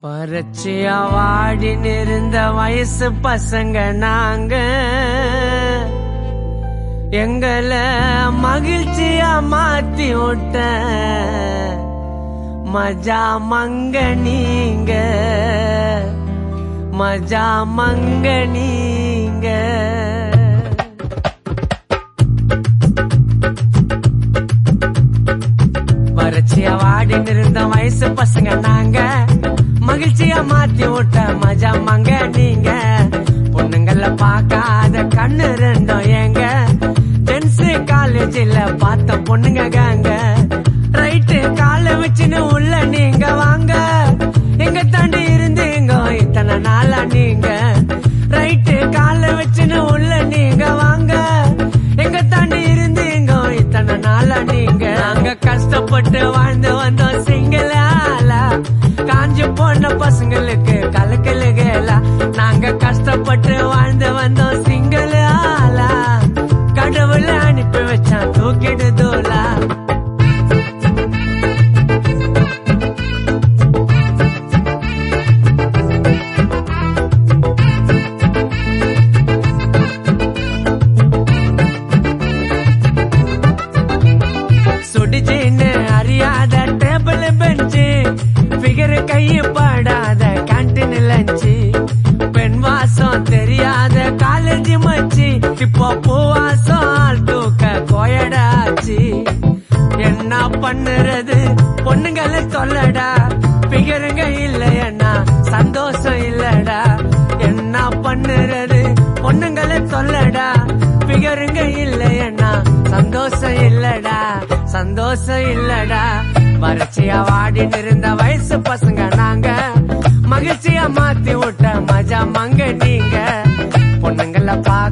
பரட்சியா வாடின்னு இருந்த வயசு பசங்க நாங்க எங்களை மகிழ்ச்சியா மாத்தி விட்ட மஜா மங்க நீங்க மஜா மங்க நீங்க வறட்சியா வாடின்னு இருந்த வயசு பசங்க நாங்க மகிழ்ச்சியா மாத்தி விட்ட மஜா மங்க நீங்க பொண்ணுங்கள பார்க்காத கண்ணு ரெண்டும் ஏங்க ஜென்ஸ் காலேஜில் பார்த்த பொண்ணுங்க காங்க ரைட்டு கால வச்சுன்னு உள்ள நீங்க வாங்க எங்க தாண்டி இருந்தீங்க இத்தனை நாளா நீங்க ரைட்டு கால வச்சுன்னு உள்ள நீங்க வாங்க எங்க தாண்டி இருந்தீங்க இத்தனை நாளா நீங்க நாங்க கஷ்டப்பட்டு வாழ்ந்து வந்தோம் சிங்களாலா காஞ்சு போன பசங்களுக்கு கலக்கலுகலா நாங்க கஷ்டப்பட்டு வாழ்ந்து வந்தோம் சிங்களாலா கடவுள் அனுப்பி வச்சான் தூக்கிடுதோலா சுடிச்சின்னு அறியாத டேபிள் பெஞ்சு பிகர் கைய படாத கேன்டீன் லஞ்சு பெண் வாசம் தெரியாத காலேஜ் மச்சி இப்போ பூவாசம் ஆள் தூக்க கோயடாச்சு என்ன பண்ணுறது பொண்ணுங்களை சொல்லடா பிகருங்க இல்லையண்ணா சந்தோஷம் இல்லடா என்ன பண்ணுறது பொண்ணுங்களை சொல்லடா பிகருங்க இல்லையண்ணா சந்தோஷம் இல்லடா சந்தோஷம் இல்லடா வறட்சியா வாடின்னு இருந்த வயசு பசங்க நாங்க மகிழ்ச்சியா மாத்தி விட்ட மஜா மங்க நீங்க பொண்ணுங்கள பார்க்க